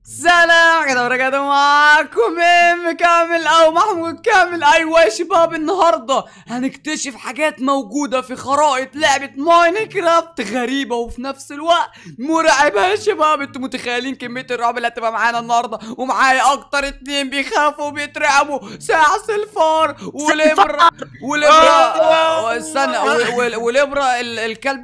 سلام كده ورجعنا معاكم ام كامل او محمود كامل ايوه يا شباب النهارده هنكتشف حاجات موجوده في خرائط لعبه ماينكرافت غريبه وفي نفس الوقت مرعبه يا شباب انتوا متخيلين كميه الرعب اللي هتبقى معانا النهارده ومعايا اكتر اتنين بيخافوا وبيترعبوا ساعة الفار وليبرا وليبرا استنى و- و- وليبرا ال- الكلب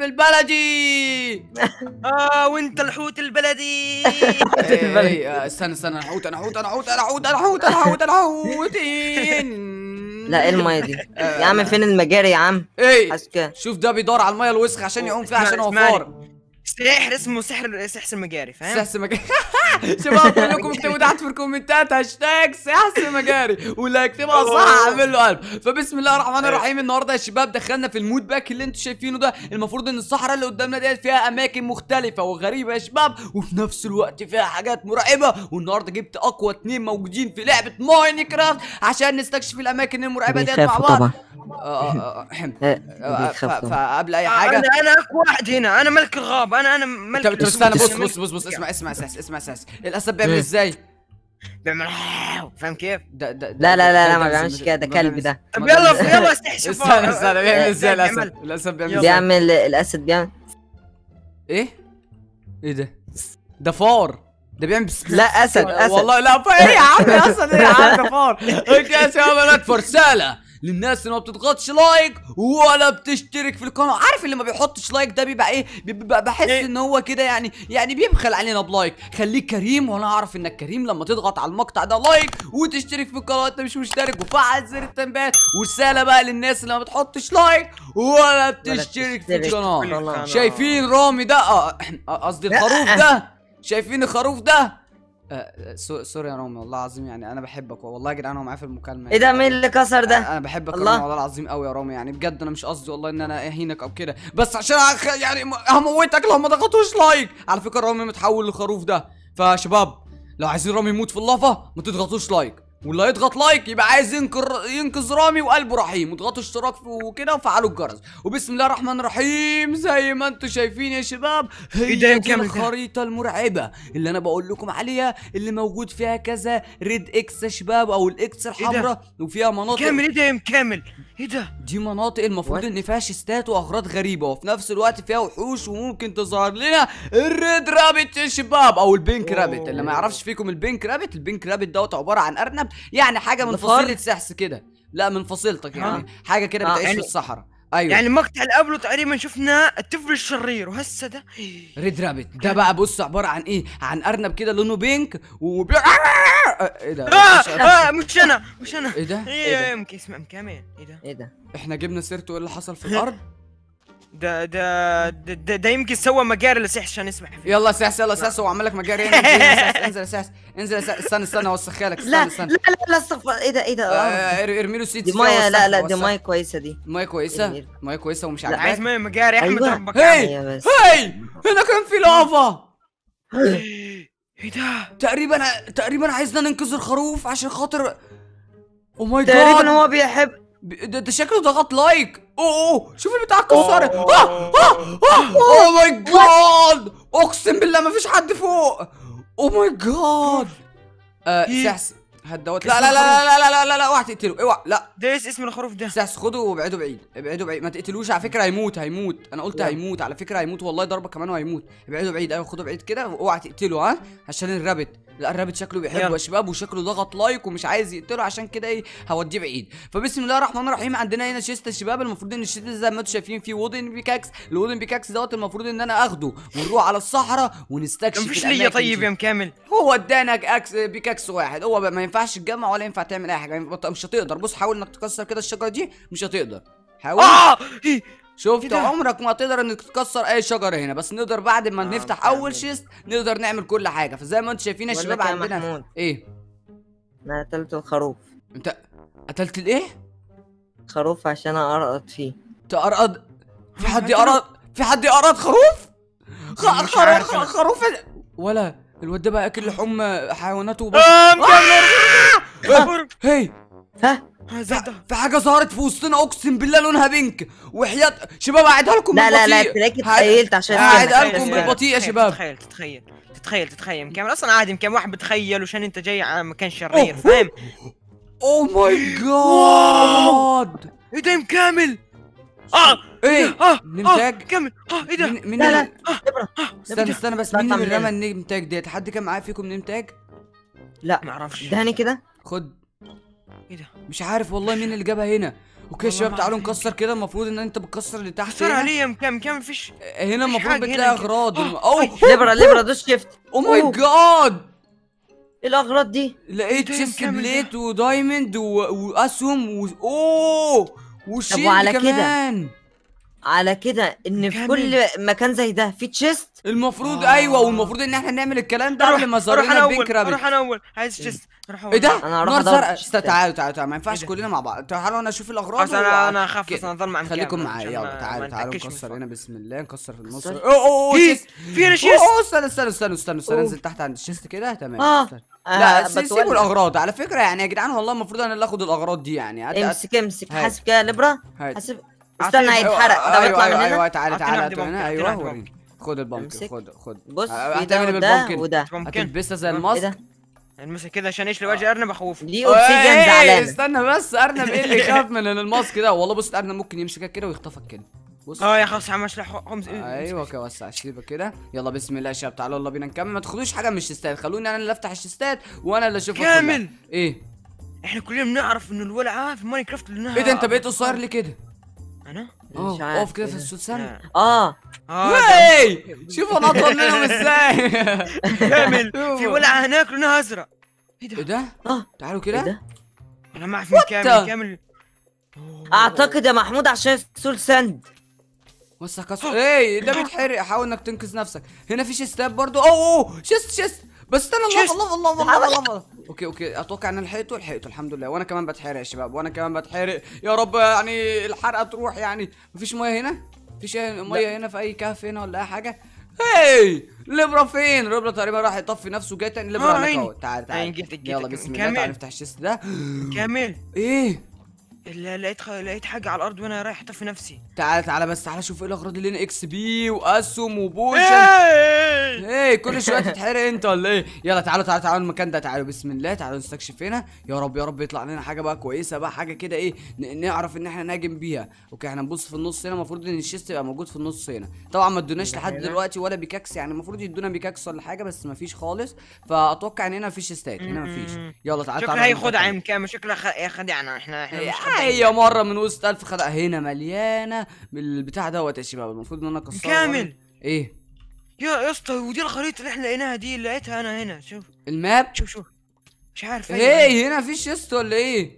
البلدي اه وانت الحوت البلدي إيه، إيه، استنى استنى انا حوت انا حوت انا حوت انا حوت انا حوت انا حوت انا حوتين لا ايه المية دي يا عم فين المجاري يا عم ايه حاسس كده شوف ده بيدور على الميه الوسخه عشان يعوم فيها عشان هو اسمعني. فار سحر اسمه سحر سحس المجاري فاهم؟ سحس مجاري شباب كلكم اكتبوا تحت في الكومنتات هاشتاج سحس مجاري واللي هيكتبها صح اعمل له قلب فبسم الله الرحمن الرحيم النهارده يا شباب دخلنا في المود باك اللي انتوا شايفينه ده المفروض ان الصحراء اللي قدامنا ديت فيها اماكن مختلفه وغريبه يا شباب وفي نفس الوقت فيها حاجات مرعبه والنهارده جبت اقوى اتنين موجودين في لعبه ماينكرافت عشان نستكشف الاماكن المرعبه ديت مع بيخافوا بعض طبعا آه، آه، آه، آه، آه، ف- بيخافوا طبعا فقبل اي آه، حاجه انا انا اقوى واحد هنا انا ملك الغابه انا انا ملك طب طب استنى بص الأسود. بص بص بص اسمع اسمع اساس اسمع اساس الاسد بيعمل مم. ازاي؟ بيعمل فاهم كيف؟ ده ده ده- لا لا لا لا ده- ما ده- بيعملش ده- كده ده ما كلب بيعمل- ده طب ما يلا بيعمل- يلا استحشف استنى استنى بيعمل ازاي بيعمل- الاسد؟ الاسد بيعمل يلا. ازاي؟ بيعمل الاسد بيعمل ايه؟ ايه ده؟ ده فار ده بيعمل بس لا اسد اسد والله لا فار ايه يا عم يا اسد ايه يا عم ده فار اوكي يا شباب انا أكبر رساله للناس اللي ما بتضغطش لايك ولا بتشترك في القناه عارف اللي ما بيحطش لايك ده بيبقى ايه بيبقى بحس إيه؟ ان هو كده يعني يعني بيبخل علينا بلايك خليك كريم وانا اعرف انك كريم لما تضغط على المقطع ده لايك وتشترك في القناه انت مش مشترك وفعل زر التنبيهات ورساله بقى للناس اللي ما بتحطش لايك ولا بتشترك في تشترك. القناه القناة. شايفين رامي ده آه، آه، قصدي الخروف ده شايفين الخروف ده آه، سو- سوري يا رامي والله العظيم يعني انا بحبك والله يا جدعان هو معايا في المكالمه ايه ده مين اللي كسر ده انا بحبك يا الله. رامي والله العظيم قوي يا رامي يعني بجد انا مش قصدي والله ان انا اهينك او كده بس عشان أخ... يعني م- هموتك لو ما ضغطوش لايك على فكره رامي متحول للخروف ده فشباب لو عايزين رامي يموت في اللافا ما تضغطوش لايك واللي يضغط لايك يبقى عايز ينكر ينقذ رامي وقلبه رحيم وتضغطوا اشتراك في- وكده وفعلوا الجرس وبسم الله الرحمن الرحيم زي ما انتم شايفين يا شباب هي إيه ده يا دي كامل ده؟ الخريطه المرعبه اللي انا بقول لكم عليها اللي موجود فيها كذا ريد اكس يا شباب او الاكس الحمراء وفيها مناطق كامل ايه ده يا ام كامل؟ ايه ده؟ دي مناطق المفروض What? ان فيها شيستات واغراض غريبه وفي نفس الوقت فيها وحوش وممكن تظهر لنا الريد رابت يا شباب او البينك أوه. رابت اللي ما يعرفش فيكم البينك رابت البينك رابت دوت عباره عن ارنب يعني حاجه من ده فار؟ فصيله سحس كده لا من فصيلتك يعني آه. حاجه كده آه، بتعيش يعني- في الصحراء ايوه يعني المقطع اللي قبله تقريبا شفنا الطفل الشرير وهسه ده ريد رابت ده بقى بص عباره عن ايه عن ارنب كده لونه بينك وبي... ايه ده اه مش- اه مش انا مش انا ايه ده ايه ايه ده يا ام اسمع ام كامل ايه ده؟ ايه ده احنا جبنا سيرته ايه اللي حصل في الارض ده ده ده, ده, ده يمكن سوى مجاري لسحس عشان يسمح فيه يلا سحس يلا سحس هو عمل لك مجاري هنا انزل يا سحس انزل يا سحس انزل يا سحس استنى استنى اوسخها لك لا استنى لا استنى لا لا استغفر ايه ده ايه ده آه. آه، ار- ارمي له سيت دي فيها ميه لا وسخها، لا دي وسخها. ميه كويسه دي ميه كويسه ارمي. ميه كويسه ومش لا، عايز عاجباك ميه مجاري احمد أيوة. ربك هي. هي بس هي هنا كان في لافا ايه ده؟ تقريبا تقريبا عايزنا ننقذ الخروف عشان خاطر او ماي تقريبا جاد هو بيحب ده, ده شكله ضغط لايك اوه اوه شوف البتاع اتكسرت اوه ماي جاد اقسم بالله ما فيش حد فوق اوه ماي جاد آه إيه؟ سحس هات دوت لا لا لا لا لا لا لا لا اوعى تقتله اوعى لا ده ايش اسم الخروف ده؟ سحس خده وابعده بعيد ابعده بعيد ما تقتلوش على فكره هيموت هيموت انا قلت لا. هيموت على فكره هيموت والله ضربه كمان وهيموت ابعده بعيد ايوه خده بعيد كده واوعى تقتله ها عشان الرابت لا الرابت شكله بيحبه يلا. يا شباب وشكله ضغط لايك ومش عايز يقتله عشان كده ايه هوديه بعيد فبسم الله الرحمن الرحيم عندنا هنا شيست يا شباب المفروض ان الشيست زي ما انتم شايفين فيه وودن بيكاكس الوودن بيكاكس دوت المفروض ان انا اخده ونروح على الصحراء ونستكشف مفيش ليا الأماكن طيب دي. يا ام كامل هو ادانا اكس بيكاكس واحد هو بقى ما ينفعش تجمع ولا ينفع تعمل اي حاجه مش هتقدر بص حاول انك تكسر كده الشجره دي مش هتقدر حاول اه إيه. شفت إيه ده؟ عمرك ما تقدر انك تكسر اي شجره هنا بس نقدر بعد ما آه، نفتح فعلا. اول شيست نقدر نعمل كل حاجه فزي ما انتم شايفين يا بقول شباب لك يا عندنا محمود. ايه انا قتلت الخروف انت قتلت الايه خروف عشان ارقط فيه تقرقض في حد قتله؟ يقرض في حد يقرض خروف خ... مش خروف عارف أنا. خروف ولا الواد ده بقى اكل لحوم حيواناته وبس اه ام كامل هي ها آه، زي ده في حاجه ظهرت في وسطنا اقسم بالله لونها بينك وحياة شباب هعيدها لكم لا لا لا بالبطيء. تلاقيك هعيد- اتخيلت عشان هعيدها كده. لكم تتخيل- بالبطيء يا تتخيل- شباب. تتخيل تتخيل تتخيل تتخيل كامل اصلا عادي كم واحد بتخيل وشان انت جاي على مكان شرير فاهم اوه ماي جاد ايه ده يا كامل اه ايه اه نمتاج آه، كمل اه ايه ده مين مين لا لا اللي- ابره استنى استنى بس لا، مين اللي طعم رمى لنا. النمتاج ديت حد كان معايا فيكم نمتاج لا ما اعرفش ادهني كده خد ايه ده مش عارف والله مين اللي جابها هنا اوكي يا والله شباب ما تعالوا عارف. نكسر كده المفروض ان انت بتكسر اللي تحت صار هنا علي يا كامل كامل فيش هنا المفروض حاجة هنا بتلاقي كده. اغراض آه، اوه ليبرا ليبرا دوس شيفت او ماي أوه. جاد ايه الاغراض دي لقيت إيه ده يا تشيست كامل ده؟ بليت ودايموند و... واسهم و... اوه وشيل وعلى كده؟ كمان على كده ان في كامل. كل مكان زي ده في تشيست المفروض آه. ايوه والمفروض ان احنا نعمل الكلام ده قبل ما اروح ظهرنا انا البينك اول رابت اروح انا اول عايز تشيست اروح اول ايه ده؟ أنا هروح نار أدور زرقاء في است- الشتات. تعالوا تعالوا تعالوا ما ينفعش إيه ده؟ كلنا مع بعض تعالوا انا اشوف الاغراض خلاص انا و- انا اخاف كده. اصلا اضل مع خليكم كامل معايا عشان يلا ما- تعالوا ما تعالوا نتأكدش من نكسر الفرق. هنا بسم الله نكسر في النص كسر. اوه اوه في شيست في هنا اوه شيست اوه استنى استنى استنى استنى استنى أوه. انزل تحت عند الشيست كده تمام اه استنى. آه، لا سي- بتولع. سيبوا الاغراض على فكره يعني يا جدعان والله المفروض انا اللي اخد الاغراض دي يعني هات- هات- امسك امسك هات. حاسب كده ليبرا هات. حاسب أعطيني- استنى هيتحرق ايوه ده ايوه بيطلع من ايوه, هنا أيوة تعالى أعطيني تعالى واحدة هات هنا بامكن، ايوه أعطيني واحدة وريني خد البامكن امسك. خد خد بص ه- في هتعمل ده وده بالبامكن وده ممكن هتلبسها زي ايه الماسك ده المسك كده عشان ايش لو اجي ارنب اخوف دي اوبسيديان إيه، زعلان استنى بس ارنب ايه اللي يخاف من الماسك ده والله بص الارنب ممكن يمسكك كده ويخطفك كده بص اه يا خلاص عم اشلح خمس ايوه كده وسع الشيبه كده يلا بسم الله يا شباب تعالوا يلا بينا نكمل ما تاخدوش حاجه من الشيستات خلوني انا اللي افتح الشيستات وانا اللي اشوفها كلها. كامل. ايه احنا كلنا بنعرف انه الولعه في ماينكرافت لانها ايه ده انت بقيت قصير ليه كده انا مش اه عارف اقف كده في إيه ده. السوسن اه اه ده هاي شوف انا اطول منهم ازاي كامل في ولعه هناك لونها ازرق ايه ايه ده ده اه تعالوا ايه كده ده انا ما اعرف مين كامل كامل اعتقد يا محمود عشان سول ساند وسع كسر ايه ده بيتحرق حاول انك تنقذ نفسك هنا في شيستات برضو اوه اوه شيست شيست بس استنى الله شيست. الله الله الله الله الله اوكي اوكي اتوقع ان لحقته لحقته الحمد لله وانا كمان بتحرق يا شباب وانا كمان بتحرق يا رب يعني الحرقه تروح يعني مفيش ميه هنا مفيش ميه هنا في اي كهف هنا ولا اي حاجه هاي ليبرا فين ليبرا تقريبا راح يطفي نفسه جاي تاني ليبرا آه، هناك عيني. اهو تعال تعال عيني، جيتك- جيتك. يلا بسم الله كمل. تعال نفتح الشيست ده كامل ايه لا- لقيت خ... لقيت حاجه على الارض وانا رايح اطفي نفسي تعال تعال بس تعال شوف ايه الاغراض اللي هنا اكس بي واسهم وبوشن إيه! ايه كل شويه تتحرق انت ولا ايه يلا تعالوا تعالوا تعالوا المكان ده تعالوا بسم الله تعالوا نستكشف هنا يا رب يا رب يطلع لنا حاجه بقى كويسه بقى حاجه كده ايه ن- نعرف ان احنا نهاجم بيها اوكي احنا نبص في النص هنا المفروض ان الشيست يبقى موجود في النص هنا طبعا ما ادوناش لحد هنا. دلوقتي ولا بيكاكس يعني المفروض يدونا بيكاكس ولا حاجه بس ما فيش خالص فاتوقع ان هنا مفيش شيستات هنا مفيش مم. يلا تعالوا شكلها تعالوا هي نروح خدعه المكان. يا كامل شكلها خ... خدعنا احنا احنا مش هي خدعين. مره من وسط الف خدع هنا مليانه بالبتاع دوت يا شباب المفروض ان انا اكسرها كامل ايه يا يا اسطى ودي الخريطه اللي احنا لقيناها دي اللي لقيتها انا هنا شوف الماب شوف شوف مش عارف أيوة. هي هنا في شيست ولا ايه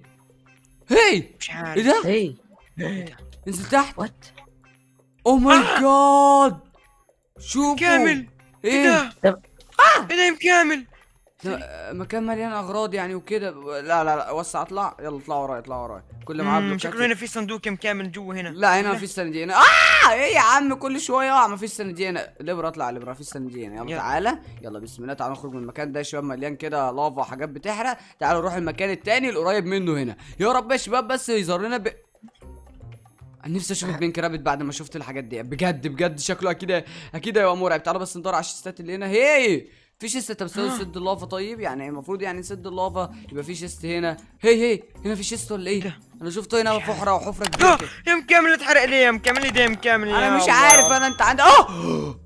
هي مش عارف ايه ده هي انزل تحت وات اوه ماي جاد شوفوا كامل ايه ايه ده طب- ايه ده يا كامل ده مكان مليان اغراض يعني وكده لا لا لا وسع اطلع يلا اطلع ورايا اطلع ورايا كل معاه مم، بلوكات شكله هنا في صندوق يا كامل جوا هنا لا هنا مفيش صناديق هنا اه ايه يا عم كل شويه اه مفيش صناديق هنا ليبرا اطلع ليبرا مفيش صناديق هنا يلا يلا. تعالى يلا بسم الله تعالى نخرج من المكان ده يا شباب مليان كده لافا وحاجات بتحرق تعالوا نروح المكان التاني القريب منه هنا يا رب يا شباب بس يظهر لنا ب... انا نفسي اشوف البينك رابت بعد ما شفت الحاجات دي بجد بجد شكله اكيد اكيد هيبقى مرعب تعالوا بس ندور على الشيستات اللي هنا هي في شيست طب استنوا نسد اللافا طيب يعني المفروض يعني نسد اللافا يبقى في شيست هنا هي هي هنا في شيست ولا ايه ده؟ انا شفته هنا فحره وحفره كبيره آه، كده. يا كامل اتحرق ليه يا كامل ليه ده يا كامل يا انا مش الله. عارف انا انت عندك اه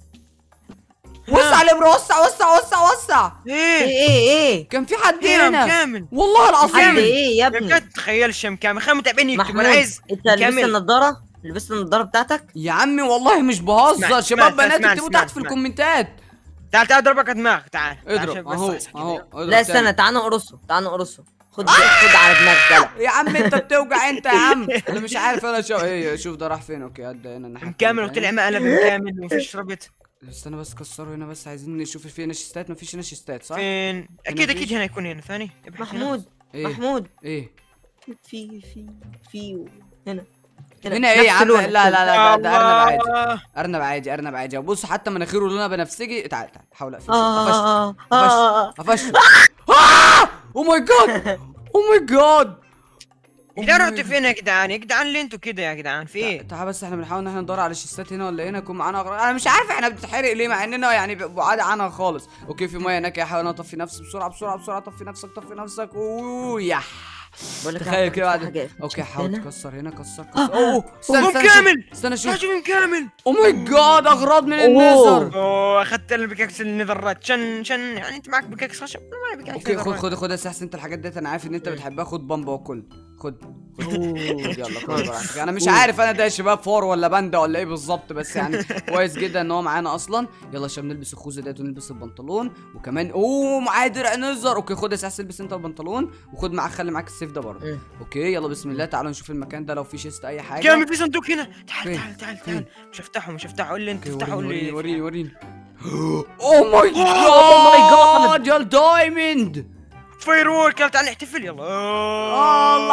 وسع ليبرا وسع وسع وسع وسع ايه ايه ايه ايه كان في حد ايه يا هنا كامل والله حد العظيم ايه يا يا ابني بجد تخيلش يا كامل خلينا متابعين يكتبوا محمود انا عايز انت لبست كامل. النضاره لبست النضاره بتاعتك يا عمي والله مش بهزر اسمع، شباب اسمع، بنات اسمع، اكتبوا اسمع، تحت في اسمع. الكومنتات تعال تعال اضربك على دماغك تعال تعال اضرب شوف بس اهو صحصح كده. اهو اضرب لا تاني. استنى تعال نقرصه تعال نقرصه خد خد على دماغك يلا يا عم انت بتوجع انت يا عم انا مش عارف انا شو ايه شوف ده راح فين اوكي ادى هنا الناحيه كامل التانية. وطلع مقلب يا كامل ومفيش ربط استنى بس كسروا هنا بس عايزين نشوف في هنا شيستات مفيش هنا شيستات صح فين اكيد مفيش؟ اكيد هنا يكون هنا ثاني ابحث هنا. محمود ايه محمود ايه في في في هنا هنا ايه يا نفس عم لونك لا لا لا ده, ده ارنب عادي الله. ارنب عادي ارنب عادي بص حتى مناخيره لونها بنفسجي تعال تعال حاول اقفش اه قفشت اه اه اه قفشت او ماي جاد او ماي جاد يا جدعان رحتوا فين يا جدعان يا جدعان ليه انتوا كده يا جدعان في ايه تعال بس احنا بنحاول ان احنا ندور على شيستات هنا ولا هنا يكون معانا أغراض. انا مش عارف احنا بتتحرق ليه مع اننا يعني بعاد عنها خالص اوكي في ميه هناك احاول انا اطفي نفسي بسرعه بسرعه بسرعه طفي نفسك طفي نفسك اوه يح بقول لك تخيل كده بعد حاجة اوكي شفت حاول هنا؟ تكسر هنا كسر كسر اوه استنى هو استنى شوف. كامل. استنى شوف شوف من كامل او ماي جاد اغراض من أوه. النيزر اوه اخذت البكاكس النذرات شن شن يعني انت معك بكاكس خشب انا معي بكاكس اوكي خد نذرات. خد خد يا سحس انت الحاجات ديت انا عارف ان انت بتحبها خد بامبا وكل خد خد يلا كل براحتك انا مش عارف انا ده يا شباب فار ولا باندا ولا ايه بالظبط بس يعني كويس جدا ان هو معانا اصلا يلا عشان نلبس الخوذه ديت ونلبس البنطلون وكمان اوه معايا درع نزر اوكي خد يا سحس البس انت البنطلون وخد معاك خلي معاك السيف ده برضه مم. اوكي يلا بسم الله تعالوا نشوف المكان ده لو في شيست اي حاجه كامل في صندوق هنا تعال فين؟ تعال تعال فين؟ تعال مش هفتحه مش هفتحه قول لي انت اوكي افتحه قول وريني لي وريني وريني اوه ماي Oh my جاد يا الدايموند فاير وورك يلا تعال نحتفل يلا الله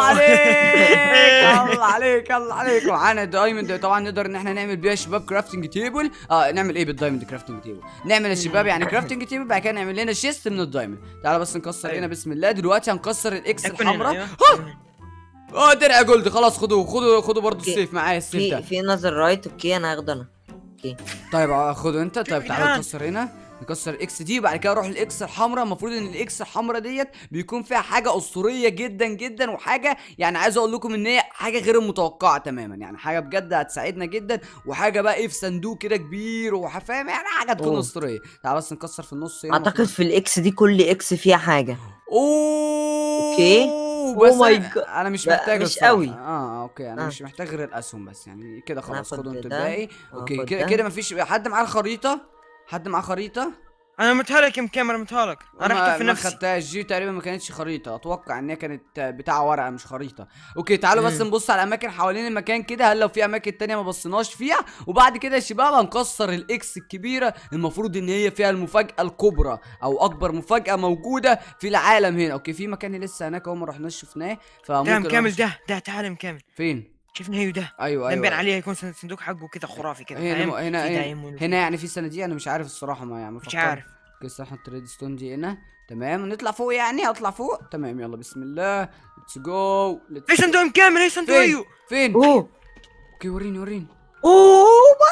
عليك الله عليك الله عليك معانا دايموند طبعا نقدر ان احنا نعمل بيها يا شباب كرافتنج تيبل اه نعمل ايه بالدايموند كرافتنج تيبل نعمل يا شباب يعني كرافتنج تيبل بعد كده نعمل لنا شيست من الدايموند تعالى بس نكسر أيوة. هنا بسم الله دلوقتي هنكسر الاكس يكون هنا، الحمراء أيوة. اه درع جولد خلاص خدوه خدوا خدوا برضه اوكي. السيف معايا السيف في ده في نظر رايت اوكي انا هاخده انا اوكي طيب اه خده انت طيب يا تعالى جدعان. نكسر هنا نكسر الاكس دي وبعد كده نروح الاكس الحمراء المفروض ان الاكس الحمراء ديت بيكون فيها حاجه اسطوريه جدا جدا وحاجه يعني عايز اقول لكم ان هي حاجه غير متوقعه تماما يعني حاجه بجد هتساعدنا جدا وحاجه بقى ايه في صندوق كده كبير وفاهم يعني حاجه تكون أوه. اسطوريه تعال بس نكسر في النص هنا اعتقد في الاكس دي كل اكس فيها حاجه اوه اوكي. بس Oh my أنا, God. انا مش لا، محتاج مش الصراحة. قوي. اه اوكي انا آه. مش محتاج غير الاسهم بس يعني كده خلاص ناخد خدوا انتوا ده، الباقي اوكي وناخد كده ده. كده مفيش حد معاه الخريطه حد معاه خريطه انا متهلك يا مكاميرا متهلك انا ما, رحت في ما نفسي خدتهاش دي تقريبا ما كانتش خريطه اتوقع ان هي كانت بتاع ورقه مش خريطه اوكي تعالوا بس مم. نبص على الاماكن حوالين المكان كده هل لو في اماكن تانية ما بصيناش فيها وبعد كده يا شباب هنكسر الاكس الكبيره المفروض ان هي فيها المفاجاه الكبرى او اكبر مفاجاه موجوده في العالم هنا اوكي في مكان لسه هناك اهو ما رحناش شفناه فممكن ده مكامل نروح- ده ده تعال يا مكامل فين شوف نهيو ده ايوه ده مبين ايوه عليه يكون صندوق حقه كده خرافي كده هنا فاهم؟ هنا في هنا, دايموند هنا يعني في صناديق انا مش عارف الصراحه ما يعني ما مش فكرت. عارف اوكي استنى نحط ريد ستون دي هنا تمام نطلع فوق يعني اطلع فوق تمام يلا بسم الله ليتس جو اي صندوق مكامل اي صندوق فين ايوه فين اوه اوكي وريني وريني اوه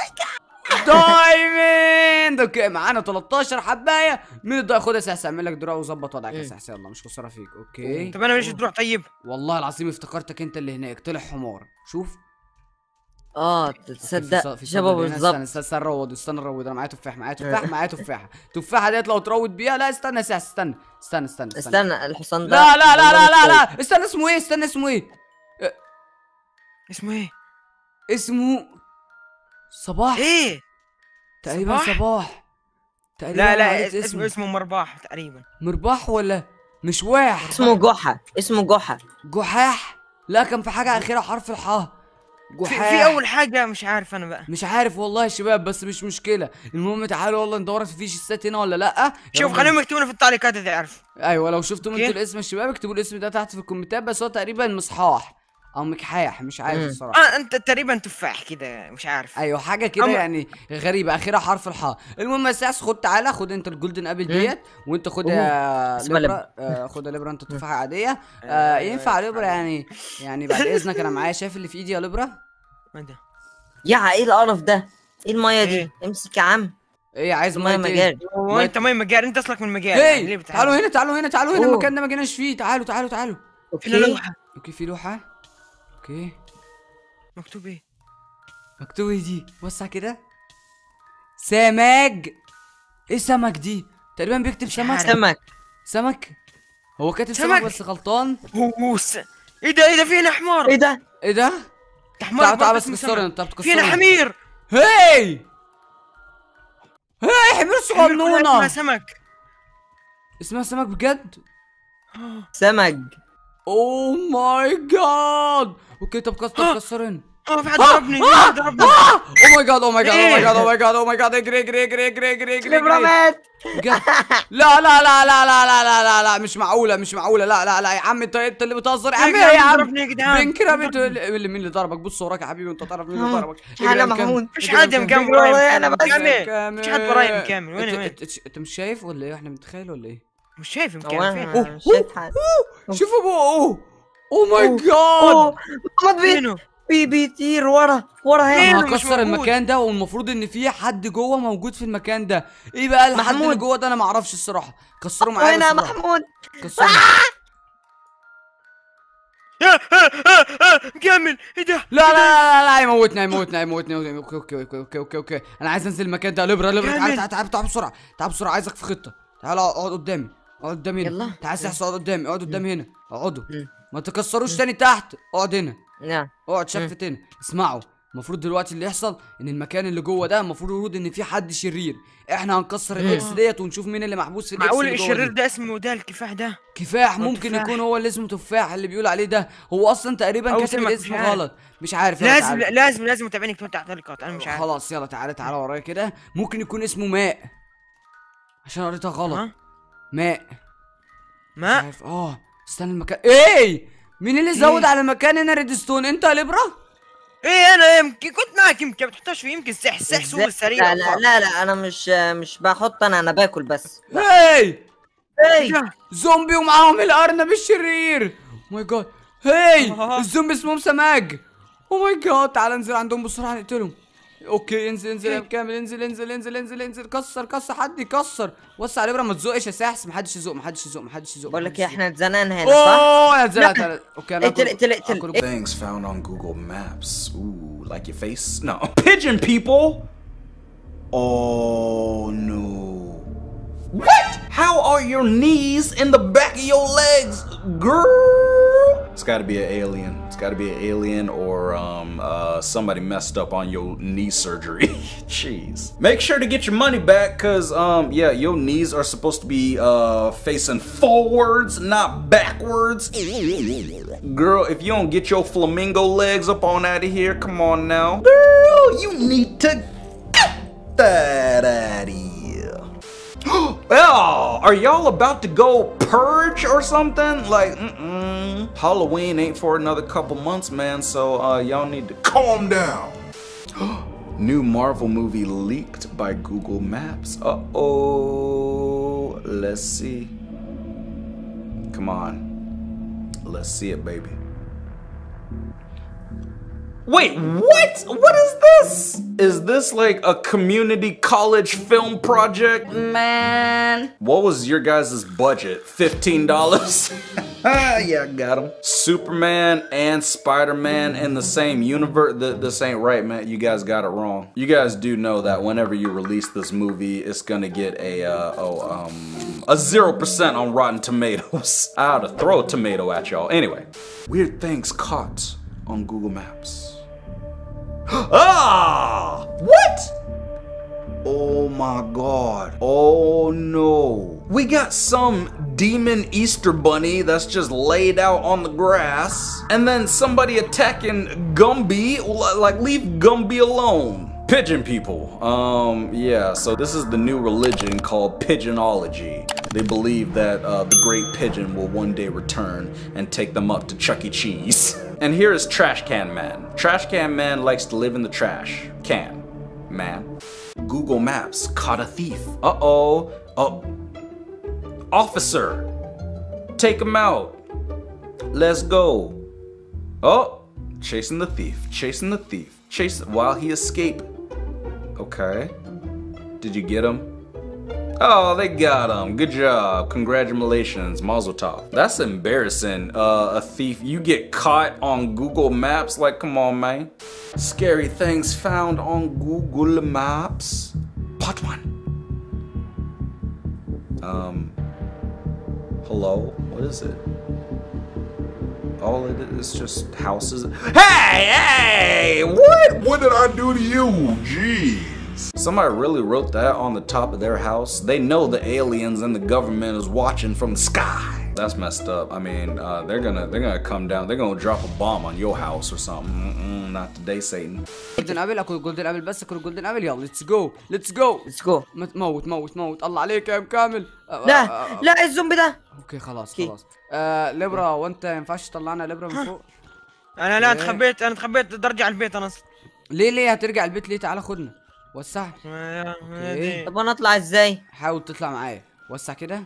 دايموند اوكي معانا 13 حبايه من الضاي خد يا سحس اعمل لك دراع وظبط وضعك يا مم. سحس يلا مش خساره فيك اوكي طب انا ليش تروح طيب والله العظيم افتكرتك انت اللي هناك طلع حمار شوف اه أوكي، في تصدق ص- في شبه صندوق هنا. بالظبط استنى استنى استنى نروض استنى نروض انا معايا تفاح معايا تفاح معايا تفاحه التفاحه ديت لو تروض بيها لا استنى يا سحس استنى استنى استنى استنى استنى الحصان ده لا لا لا لا لا والله لا استنى اسمه ايه استنى اسمه ايه اسمه ايه اسمه صباح ايه تقريبا صباح؟ صباح تقريبا لا أنا لا عرفت اسمه اسمه مرباح تقريبا مرباح ولا مشواح اسمه جحا اسمه جحا جحاح لا كان في حاجه اخيره حرف الحاء في, جحاح في اول حاجه مش عارف انا بقى مش عارف والله يا شباب بس مش مشكله المهم تعالوا والله ندور في شيستات هنا ولا لا شوف يلا خليهم يكتبون في التعليقات اذا يعرف ايوه لو شفتم أوكي. انتوا الاسم الشباب اكتبوا الاسم ده تحت في الكومنتات بس هو تقريبا مصحاح او مكحاح مش عارف مم. الصراحه اه انت تقريبا تفاح كده مش عارف ايوه حاجه كده أما- يعني غريبه اخرها حرف الحاء المهم يا ساس خد تعالى خد انت الجولدن ابل مم. ديت وانت خد يا اسمها ليبرا آه خد يا ليبرا انت تفاحه عاديه آه ينفع يا ليبرا يعني يعني بعد اذنك انا معايا شايف اللي في ايدي يا ليبرا ما ده يا ايه القرف ده ايه الميه دي إيه؟ امسك يا عم ايه عايز ميه ميه ايه مجاري وانت ما مجال انت اصلك من المجال يعني ليه هي بتعرف؟ تعالوا هنا تعالوا هنا تعالوا هنا أوه. المكان ده ما جيناش فيه تعالوا تعالوا تعالوا فينا اوكي لوحه اوكي في لوحه اوكي مكتوب ايه مكتوب ايه دي وسع كده سمك ايه سمك دي تقريبا بيكتب سمك عارف. سمك سمك هو كاتب سمك سمك. بس غلطان هو س... ايه ده ايه ده فينا حمار ايه ده ايه ده ده حمار تعال تعال برضه بس اسمه كسرنا سمك. انت بتكسرنا فينا حمير هي هي حمير حمير كلها اسمها صغنونه سمك اسمها سمك بجد سمك اوه ماي جاد اوكي طب كسر طب كسرن اه في حد آه، ضربني في آه، حد ضربني اوه ماي جاد اوه ماي جاد اوه ماي إيه؟ جاد اوه ماي جاد اوه ماي جاد اجري اجري اجري اجري اجري اجري ليبرا اجري مات بجد لا لا لا لا لا لا لا لا لا مش معقولة مش معقولة لا لا لا يا عم انت انت اللي بتهزر يا عم يا ايه يا جدعان عم ضربني يا جدعان بنك رابط اللي مين اللي ضربك بص وراك يا حبيبي وانت تعرف مين اللي آه، ضربك انا اجري يا مكان. محمود مش اجري يا حد يا مكان. مكان والله وراي أنا مكان. بس. مكان. كامل. مش حد ورايا مكامل وين انت- وين انت- انت- انت مش شايف ولا ايه احنا متخيل ولا ايه مش شايف هو مكان فين انا مش شايف حاجه شوف ابوه اوه او ماي أوه. جاد اوه محمد بي فينه بي بيطير ورا ورا هنا فين؟ انا مش هكسر موجود. المكان ده والمفروض ان في حد جوه موجود في المكان ده ايه بقى الحد اللي محمود. جوه ده انا ما اعرفش الصراحه كسروا معايا هنا يا بسرعة. محمود كسروا كمل ايه ده لا لا لا لا يموتنا يموتنا يموتنا اوكي اوكي اوكي اوكي اوكي اوكي انا عايز انزل المكان ده لبرا لبرا تعال كامل. تعال تعال تعال بسرعه تعال بسرعه عايزك في خطه تعال اقعد قدامي اقعد قدامي هنا يلا. تعال سحس اقعد قدامي اقعد قدامي هنا اقعدوا مم. ما تكسروش تاني تحت اقعد هنا نعم اقعد شفت هنا اسمعوا المفروض دلوقتي اللي يحصل ان المكان اللي جوه ده المفروض يرود ان في حد شرير احنا هنكسر الاكس ديت ونشوف مين اللي محبوس في الاكس معقول اللي جوه الشرير دي. ده اسمه ده الكفاح ده كفاح هو ممكن تفاح. يكون هو اللي اسمه تفاح اللي بيقول عليه ده هو اصلا تقريبا أو كاتب سمك، الاسم مش عارف. غلط مش عارف يلا لازم تعال. لازم لازم متابعين يكتبون تحت التعليقات انا مش عارف خلاص يلا تعالى تعالى ورايا كده ممكن يكون اسمه ماء عشان قريتها غلط ها؟ ماء مش ما عارف اه استنى المكان ايه مين اللي زود إيه؟ على المكان هنا ريدستون انت يا ليبرا ايه انا يمكن كنت معك يمكن ما تحطش فيه يمكن سح سح إزاي؟ سوق السريع لا لا لا لا انا مش مش بحط انا انا باكل بس هاي هاي ده. زومبي ومعاهم الارنب الشرير ماي جاد هاي آه. الزومبي اسمهم سماج او ماي جاد تعال انزل عندهم بسرعه نقتلهم اوكي انزل انزل يا كامل انزل انزل انزل انزل انزل كسر كسر حد يكسر وسع على ما تزقش يا ساحس محدش يزق محدش يزق محدش يزق بقول لك محدش ايه يزق. احنا اتزنقنا هنا صح؟ اوه انا اتزنقت أنا- اوكي انا اقتل آكل- اقتل اقتل آكل- Things found on Google Maps. Ooh, like your face? No. Pigeon people? Oh no. What? How are your knees in the back of your legs, girl? It's gotta be an alien. It's gotta be an alien or um uh somebody messed up on your knee surgery. Jeez. Make sure to get your money back, cause um yeah, your knees are supposed to be uh facing forwards, not backwards. Girl, if you don't get your flamingo legs up on out of here, come on now. Girl, you need to get that out of here. oh, are y'all about to go purge or something? Like, mm-mm. Halloween ain't for another couple months, man, so uh, y'all need to calm down. New Marvel movie leaked by Google Maps. Uh-oh. Let's see. Come on. Let's see it, baby. Wait, what? What is this? Is this like a community college film project? Man. What was your guys' budget? $15? Ah, yeah, I got him. Superman and Spider-Man in the same universe. Th- this ain't right, man. You guys got it wrong. You guys do know that whenever you release this movie, it's gonna get a uh, oh um a zero percent on Rotten Tomatoes. I ought to throw a tomato at y'all. Anyway, weird things caught on Google Maps. ah! What? Oh my god. Oh no. We got some demon Easter bunny that's just laid out on the grass. And then somebody attacking Gumby. L- Like, leave Gumby alone. Pigeon people. Um, yeah, so this is the new religion called Pigeonology. They believe that uh, the great pigeon will one day return and take them up to Chuck E. Cheese. And here is Trash Can Man. Trash Can Man likes to live in the trash. Can. Man. Google Maps caught a thief. Uh oh. Oh. Officer. Take him out. Let's go. Oh. Chasing the thief. Chasing the thief. Chase while he escaped. Okay. Did you get him? Oh, they got him. Good job. Congratulations, Mazel Tov. That's embarrassing. Uh, a thief. You get caught on Google Maps. Like, come on, man. Scary things found on Google Maps. Part one. Um. Hello. What is it? All it is just houses. Hey, hey! What? What did I do to you? Jeez. Somebody really wrote that on the top of their house. They know the aliens and the government is watching from the sky. That's messed up. I mean, uh, they're gonna they're gonna come down. They're gonna drop a bomb on your house or something. Mm-mm, not today, Satan. جولدن ابل اكل جولدن ابل بس اكل جولدن ابل يلا ليتس جو ليتس جو ليتس جو موت موت موت الله عليك يا ام كامل آه، آه، لا آه، لا الزومبي ده اوكي خلاص أوكي. خلاص آه ليبرا وانت ما ينفعش تطلعنا ليبرا من فوق انا لا إيه؟ اتخبيت انا اتخبيت بدي ارجع البيت انا اصلا ليه ليه هترجع البيت ليه تعالى خدنا وسع يا- إيه؟ دي. طب انا اطلع ازاي؟ حاول تطلع معايا وسع كده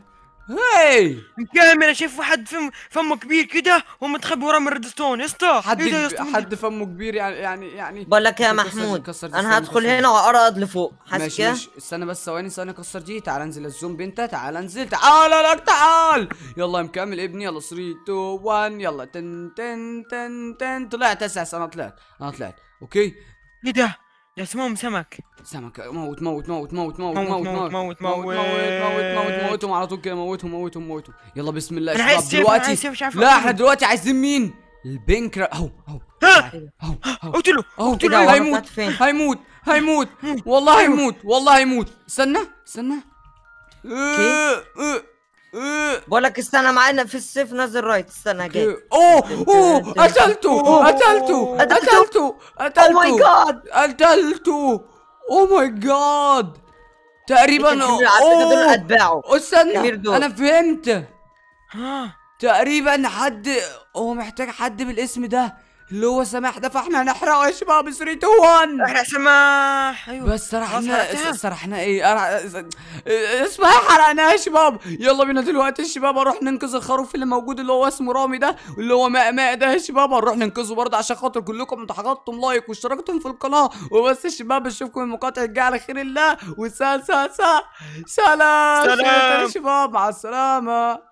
هاي كامل انا شايف واحد فم فمه كبير كده ومتخبي ورا من ريدستون يا اسطى حد ايه ده يا اسطى حد فمه كبير يعني يعني يعني بقول لك يا كسر- محمود كسر دي، انا استنى، هدخل كسر. هنا وارقد لفوق حاسس ماشي كده ماشي استنى بس ثواني ثواني كسر دي تعال انزل الزومبي انت تعال انزل تعال لك تعال يلا يا مكمل ابني يلا 3 2 1 يلا تن تن تن تن طلعت اساس انا طلعت انا طلعت اوكي ايه ده ده اسمهم سمك سمك موت موت موت موت موت موت، موت موت، موت موت، موت موت موت موت. موتهم على طول كده موتهم موتهم موتهم يلا بسم الله يا أنا عايز شباب سيف، أنا دلوقتي عايز سيف، مش عارف لا أقتله. احنا دلوقتي عايزين مين البنكرا اهو اهو ها اهو اهو قلت له اهو إيه ده، هو هيموت طلعت فين؟ هيموت هيموت والله هيموت والله هيموت استنى استنى إيه، إيه، إيه. بقول لك استنى معانا في السيف نازل رايت استنى جاي اوه اوه قتلته قتلته قتلته او ماي قتلته جاد قتلته او ماي جاد تقريبا دول اوه اتباعه استنى كبير دول. انا فهمت ها تقريبا حد هو محتاج حد بالاسم ده اللي هو سماح ده فاحنا هنحرقه يا شباب 3 2 1 احرق سماح ايوه بس خلاص سرحنا حرقتها. سرحنا ايه أرع- اسمها حرقناها يا شباب يلا بينا دلوقتي الشباب نروح ننقذ الخروف اللي موجود اللي هو اسمه رامي ده واللي هو ماء ماء ده يا شباب هنروح ننقذه برضه عشان خاطر كلكم انتوا حطيتم لايك واشتركتم في القناه وبس يا شباب اشوفكم المقاطع الجايه على خير الله وسا سا سا سلام سلام. يا شباب مع السلامه